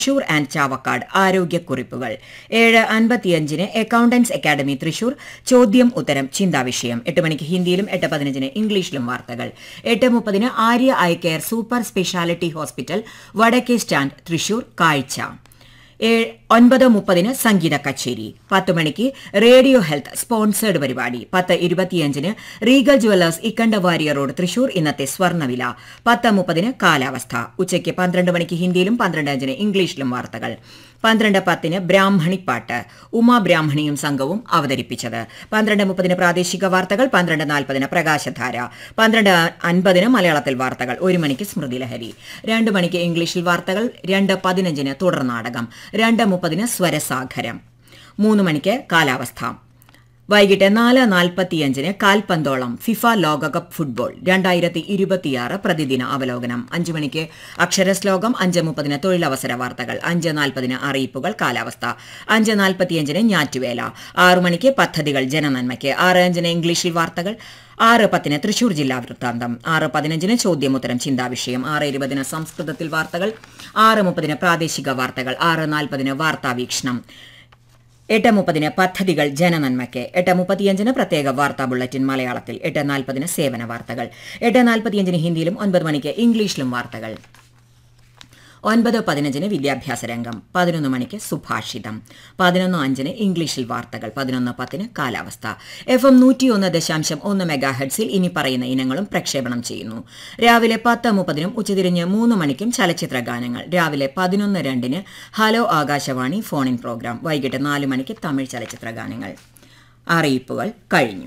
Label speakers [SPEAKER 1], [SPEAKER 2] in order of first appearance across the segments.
[SPEAKER 1] Thrissur and Chavakkad ആരോഗ്യക്കുറിപ്പുകൾ ഏഴ് അൻപത്തിയഞ്ചിന് accountants academy Thrissur ചോദ്യം ഉത്തരം ചിന്താവിഷയം എട്ട് മണിക്ക് ഹിന്ദിയിലും എട്ട് പതിനഞ്ചിന് ഇംഗ്ലീഷിലും വാർത്തകൾ എട്ട് മുപ്പതിന് Arya eye care super speciality hospital വടക്കേ സ്റ്റാൻഡ് തൃശൂർ കാഴ്ച ഏഴ് ഒൻപത് മുപ്പതിന് സംഗീത കച്ചേരി പത്ത് മണിക്ക് റേഡിയോ ഹെൽത്ത് സ്പോൺസേഡ് പരിപാടി പത്ത് ഇരുപത്തിയഞ്ചിന് Regal jewellers Ikkandawarrier road Thrissur ഇന്നത്തെ സ്വർണ്ണവില പത്ത് മുപ്പതിന് കാലാവസ്ഥ ഉച്ചയ്ക്ക് പന്ത്രണ്ട് മണിക്ക് ഹിന്ദിയിലും പന്ത്രണ്ട് അഞ്ചിന് ഇംഗ്ലീഷിലും വാർത്തകൾ പന്ത്രണ്ട് പത്തിന് ബ്രാഹ്മണിപ്പാട്ട് ഉമാ ബ്രാഹ്മണിയും സംഘവും അവതരിപ്പിച്ചത് പന്ത്രണ്ട് മുപ്പതിന് പ്രാദേശിക വാർത്തകൾ പന്ത്രണ്ട് നാൽപ്പതിന് പ്രകാശധാര പന്ത്രണ്ട് അൻപതിന് മലയാളത്തിൽ വാർത്തകൾ ഒരു മണിക്ക് സ്മൃതി ലഹരി രണ്ട് മണിക്ക് ഇംഗ്ലീഷിൽ വാർത്തകൾ രണ്ട് പതിനഞ്ചിന് തുടർ നാടകം രണ്ട് മുപ്പതിന് സ്വരസാഗരം മൂന്ന് മണിക്ക് കാലാവസ്ഥ വൈകിട്ട് നാല് നാൽപ്പത്തിയഞ്ചിന് കാൽപന്തോളം ഫിഫ ലോകകപ്പ് ഫുട്ബോൾ രണ്ടായിരത്തി ഇരുപത്തിയാറ് പ്രതിദിന അവലോകനം അഞ്ച് മണിക്ക് അക്ഷരശ്ലോകം അഞ്ച് മുപ്പതിന് തൊഴിലവസര വാർത്തകൾ അഞ്ച് നാൽപ്പതിന് അറിയിപ്പുകൾ കാലാവസ്ഥ അഞ്ച് നാൽപ്പത്തിയഞ്ചിന് ഞാറ്റുവേല ആറു മണിക്ക് പദ്ധതികൾ ജനനന്മയ്ക്ക് ആറ് അഞ്ചിന് ഇംഗ്ലീഷിൽ വാർത്തകൾ ആറ് പത്തിന് തൃശൂർ ജില്ലാ വൃത്താന്തം ആറ് പതിനഞ്ചിന് ചോദ്യമുത്തരം ചിന്താവിഷയം ആറ് ഇരുപതിന് സംസ്കൃതത്തിൽ വാർത്തകൾ ആറ് മുപ്പതിന് പ്രാദേശിക വാർത്തകൾ ആറ് നാൽപ്പതിന് വാർത്താവീക്ഷണം എട്ട് മുപ്പതിന് പദ്ധതികൾ ജനനന്മയ്ക്ക് എട്ട് മുപ്പത്തിയഞ്ചിന് പ്രത്യേക വാർത്താ ബുള്ളറ്റിൻ മലയാളത്തിൽ എട്ട് നാൽപ്പതിന് സേവന വാർത്തകൾ എട്ട് നാൽപ്പത്തിയഞ്ചിന് ഹിന്ദിയിലും ഒൻപത് മണിക്ക് ഇംഗ്ലീഷിലും വാർത്തകൾ ഒൻപത് പതിനഞ്ചിന് വിദ്യാഭ്യാസ രംഗം പതിനൊന്ന് മണിക്ക് സുഭാഷിതം പതിനൊന്ന് അഞ്ചിന് ഇംഗ്ലീഷിൽ വാർത്തകൾ പതിനൊന്ന് പത്തിന് കാലാവസ്ഥ എഫ് എം നൂറ്റിയൊന്ന് ദശാംശം ഒന്ന് മെഗാ ഹെഡ്സിൽ ഇനി പറയുന്ന ഇനങ്ങളും പ്രക്ഷേപണം ചെയ്യുന്നു രാവിലെ പത്ത് മുപ്പതിനും ഉച്ചതിരിഞ്ഞ് മൂന്ന് മണിക്കും ചലച്ചിത്ര ഗാനങ്ങൾ രാവിലെ പതിനൊന്ന് രണ്ടിന് hello Akashvani phone in programme വൈകിട്ട് നാല് മണിക്ക് തമിഴ് ചലച്ചിത്ര ഗാനങ്ങൾ അറിയിപ്പുകൾ കഴിഞ്ഞു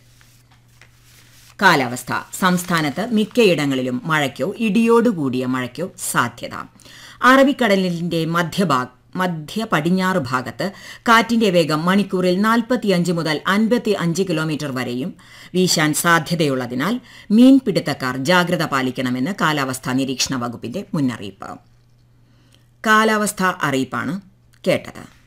[SPEAKER 1] കാലാവസ്ഥ സംസ്ഥാനത്ത് മിക്കയിടങ്ങളിലും മഴയ്ക്കോ ഇടിയോടുകൂടിയ മഴയ്ക്കോ സാധ്യത അറബിക്കടലിന്റെ മധ്യഭാഗ മധ്യ പടിഞ്ഞാറ് ഭാഗത്ത് കാറ്റിന്റെ വേഗം മണിക്കൂറിൽ നാൽപ്പത്തിയഞ്ച് മുതൽ അൻപത്തി അഞ്ച് കിലോമീറ്റർ വരെയും വീശാൻ സാധ്യതയുള്ളതിനാൽ മീൻപിടുത്തക്കാർ ജാഗ്രത പാലിക്കണമെന്ന് കാലാവസ്ഥാ നിരീക്ഷണ വകുപ്പിന്റെ മുന്നറിയിപ്പ് കാലാവസ്ഥാ അറിയിപ്പാണ് കേട്ടത്